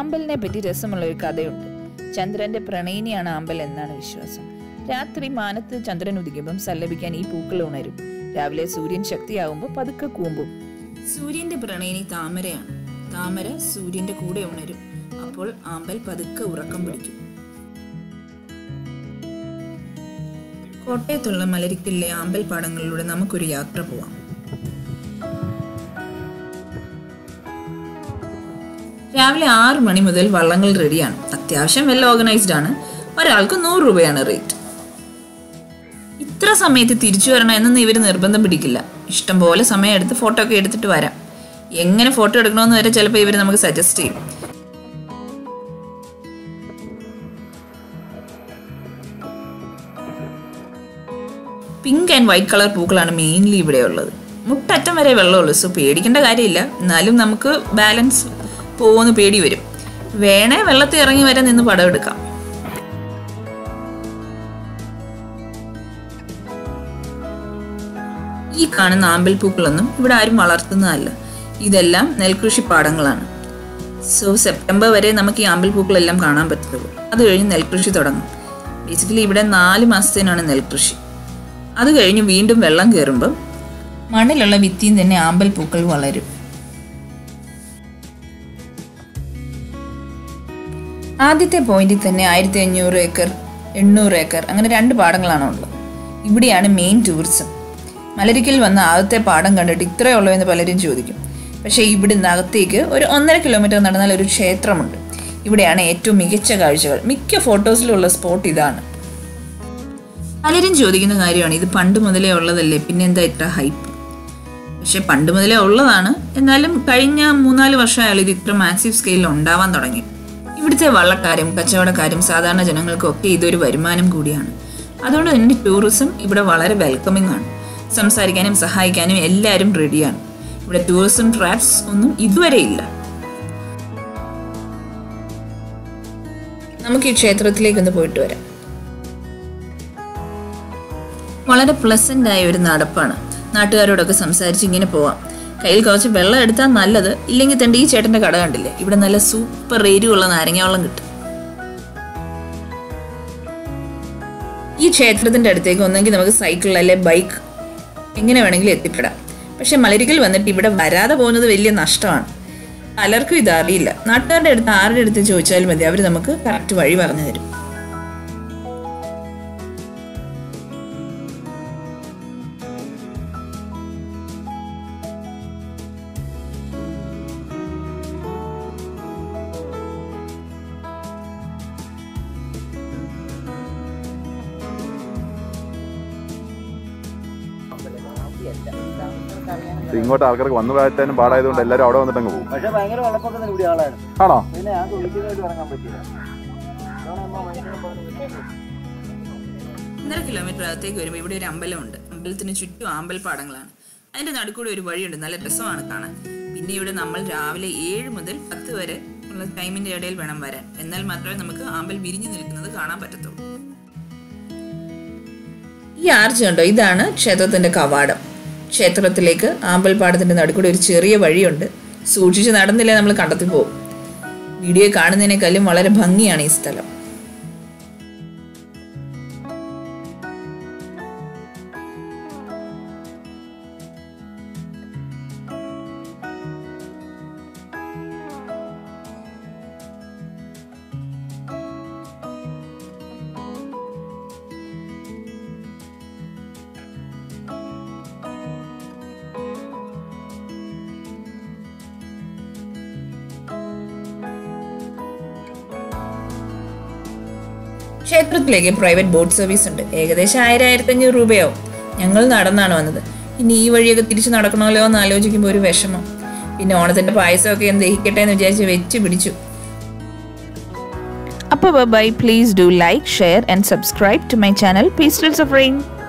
ആമ്പലിനെ പറ്റി രസമുള്ള ഒരു കഥയുണ്ട് ചന്ദ്രന്റെ പ്രണയിനിയാണ് ആമ്പൽ എന്നാണ് വിശ്വാസം രാത്രി മാനത്ത് ചന്ദ്രൻ ഉദിക്കുമ്പം സല്ലപിക്കാൻ ഈ പൂക്കൾ ഉണരും രാവിലെ സൂര്യൻ ശക്തിയാകുമ്പോൾ പതുക്കെ കൂമ്പും സൂര്യന്റെ പ്രണയിനി താമരയാണ് താമര സൂര്യന്റെ കൂടെ ഉണരും അപ്പോൾ ആമ്പൽ പതുക്കെ ഉറക്കം പിടിക്കും കോട്ടയത്തുള്ള മലരിക്കലിലെ ആമ്പൽ പാടങ്ങളിലൂടെ നമുക്കൊരു യാത്ര പോവാം രാവിലെ ആറ് മണി മുതൽ വള്ളങ്ങൾ റെഡിയാണ് അത്യാവശ്യം വെൽ ഓർഗനൈസ്ഡ് ആണ് ഒരാൾക്ക് നൂറ് രൂപയാണ് റേറ്റ് ഇത്ര സമയത്ത് തിരിച്ചു വരണം എന്നൊന്നും ഇവർ നിർബന്ധം പിടിക്കില്ല ഇഷ്ടം പോലെ സമയം എടുത്ത് ഫോട്ടോ ഒക്കെ എടുത്തിട്ട് വരാം എങ്ങനെ ഫോട്ടോ എടുക്കണമെന്ന് വരെ ചിലപ്പോൾ ഇവർ നമുക്ക് സജസ്റ്റ് ചെയ്യും പിങ്ക് ആൻഡ് വൈറ്റ് കളർ പൂക്കളാണ് മെയിൻലി ഇവിടെ ഉള്ളത് മുട്ടറ്റം വരെ വെള്ളമുള്ളൂ സോ പേടിക്കേണ്ട കാര്യമില്ല എന്നാലും നമുക്ക് ബാലൻസ് പോകുമെന്ന് പേടി വരും വേണേ വെള്ളത്തിൽ ഇറങ്ങി വരെ നിന്ന് പടം എടുക്കാം ഈ കാണുന്ന ആമ്പൽ പൂക്കളൊന്നും ഇവിടെ ആരും വളർത്തുന്നതല്ല ഇതെല്ലാം നെൽകൃഷി പാടങ്ങളാണ് സോ സെപ്റ്റംബർ വരെ നമുക്ക് ഈ ആമ്പൽ പൂക്കളെല്ലാം കാണാൻ പറ്റുള്ളൂ അത് കഴിഞ്ഞ് നെൽകൃഷി തുടങ്ങും ബേസിക്കലി ഇവിടെ നാല് മാസത്തിനാണ് നെൽകൃഷി അത് കഴിഞ്ഞ് വീണ്ടും വെള്ളം കയറുമ്പം മണ്ണിലുള്ള ഭിത്തിയും തന്നെ ആമ്പൽ പൂക്കൾ വളരും ആദ്യത്തെ പോയിന്റിൽ തന്നെ ആയിരത്തി അഞ്ഞൂറ് ഏക്കർ എണ്ണൂറ് ഏക്കർ അങ്ങനെ രണ്ട് പാടങ്ങളാണ് ഉള്ളത് ഇവിടെയാണ് മെയിൻ ടൂറിസം മലരിക്കൽ വന്ന ആദ്യത്തെ പാടം കണ്ടിട്ട് ഇത്രയേ ഉള്ളൂ എന്ന് പലരും ചോദിക്കും പക്ഷേ ഇവിടുന്ന് അകത്തേക്ക് ഒരു ഒന്നര കിലോമീറ്റർ നടന്നാൽ ഒരു ക്ഷേത്രമുണ്ട് ഇവിടെയാണ് ഏറ്റവും മികച്ച കാഴ്ചകൾ മിക്ക ഫോട്ടോസിലുള്ള സ്പോട്ട് ഇതാണ് പലരും ചോദിക്കുന്ന കാര്യമാണ് ഇത് പണ്ട് മുതലേ ഉള്ളതല്ലേ പിന്നെ എന്താ ഇത്ര ഹൈപ്പ് പക്ഷെ പണ്ട് മുതലേ ഉള്ളതാണ് എന്നാലും കഴിഞ്ഞ മൂന്നാല് വർഷമായാലും ഇത് ഇത്ര മാസീവ് സ്കെയിലിൽ ഉണ്ടാവാൻ തുടങ്ങി ഇവിടുത്തെ വള്ളക്കാരും കച്ചവടക്കാരും സാധാരണ ജനങ്ങൾക്കും ഒക്കെ ഇതൊരു വരുമാനം കൂടിയാണ് അതുകൊണ്ട് തന്നെ ടൂറിസം ഇവിടെ വളരെ വെൽക്കമിംഗ് ആണ് സംസാരിക്കാനും സഹായിക്കാനും എല്ലാവരും റെഡിയാണ് ഇവിടെ ടൂറിസം ട്രാപ്സ് ഒന്നും ഇതുവരെ ഇല്ല നമുക്ക് ഈ ക്ഷേത്രത്തിലേക്ക് ഒന്ന് പോയിട്ട് വരാം വളരെ പ്ലസന്റ് ആയ ഒരു നടപ്പാണ് നാട്ടുകാരോടൊക്കെ സംസാരിച്ച് ഇങ്ങനെ പോവാം കയ്യിൽ കുറച്ച് വെള്ളം എടുത്താൽ നല്ലത് ഇല്ലെങ്കിൽ തന്റെ ഈ ചേട്ടന്റെ കട കണ്ടില്ലേ ഇവിടെ നല്ല സൂപ്പർ എരിവുള്ള നാരങ്ങ വെള്ളം കിട്ടും ഈ ക്ഷേത്രത്തിന്റെ അടുത്തേക്ക് ഒന്നെങ്കിൽ നമുക്ക് സൈക്കിൾ അല്ലെ ബൈക്ക് എങ്ങനെ വേണമെങ്കിലും എത്തിപ്പെടാം പക്ഷെ മലരിക്കൽ വന്നിട്ട് ഇവിടെ വരാതെ പോകുന്നത് വലിയ നഷ്ടമാണ് പലർക്കും ഇത് അറിയില്ല നാട്ടുകാരുടെ അടുത്ത് ആരുടെ അടുത്ത് ചോദിച്ചാലും മതി അവർ നമുക്ക് കറക്റ്റ് വഴി പറഞ്ഞു തരും ഇത് ഇങ്ങോട്ട് ആൾക്കാർക്ക് വന്നു പോയത്തേനും പാടായതുകൊണ്ട് എല്ലാവരും അവിടെ വന്നിട്ട് അങ്ങ് പോകും പക്ഷെ ഭയങ്കര വെള്ളപ്പൊക്കത്തിന് കൂടിയ ആളാണ് ആണോ പിന്നെ ഞങ്ങൾക്ക് വീട്ടിലായിട്ട് ഇറങ്ങാൻ പറ്റില്ല അതാണ് അമ്മ ഭയങ്കര പറഞ്ഞത്. ഒന്നര കിലോമീറ്റർ അകത്തേക്ക് വരുമ്പോൾ ഇവിടെ ഒരു അമ്പലമുണ്ട് അമ്പലത്തിന് ചുറ്റും ആമ്പൽ പാടങ്ങളാണ് അതിന്റെ നടുക്കൂടെ ഒരു വഴിയുണ്ട് നല്ല രസമാണ് കാണാൻ പിന്നെ ഇവിടെ നമ്മൾ രാവിലെ ഏഴ് മുതൽ പത്ത് വരെ ഉള്ള ടൈമിന്റെ ഇടയിൽ വേണം വരാൻ എന്നാൽ മാത്രമേ നമുക്ക് ആമ്പൽ വിരിഞ്ഞു നിൽക്കുന്നത് കാണാൻ പറ്റത്തുള്ളൂ ഈ ആർച്ച് കണ്ടോ ഇതാണ് ക്ഷേത്രത്തിന്റെ കവാടം ക്ഷേത്രത്തിലേക്ക് ആമ്പൽ പാടത്തിന്റെ നടുക്കൂടെ ഒരു ചെറിയ വഴിയുണ്ട് സൂക്ഷിച്ച് നടന്നില്ലേ നമ്മൾ കണ്ടെത്തി പോകും വീഡിയോ കാണുന്നതിനേക്കാളും വളരെ ഭംഗിയാണ് ഈ സ്ഥലം ക്ഷേത്രത്തിലേക്ക് പ്രൈവറ്റ് ബോട്ട് സർവീസ് ഉണ്ട് ഏകദേശം ആയിരം ആയിരത്തി അഞ്ഞൂറ് രൂപയാവും ഞങ്ങൾ നടന്നാണ് വന്നത് ഇനി ഈ വഴിയൊക്കെ തിരിച്ച് നടക്കണമല്ലോ എന്ന് ആലോചിക്കുമ്പോൾ ഒരു വിഷമം പിന്നെ ഓണത്തിന്റെ പായസമൊക്കെ ഒന്ന് ദഹിക്കട്ടെ എന്ന് വിചാരിച്ച് വെച്ച് പിടിച്ചു അപ്പോൾ bye please do like share and subscribe to my channel pistils of rain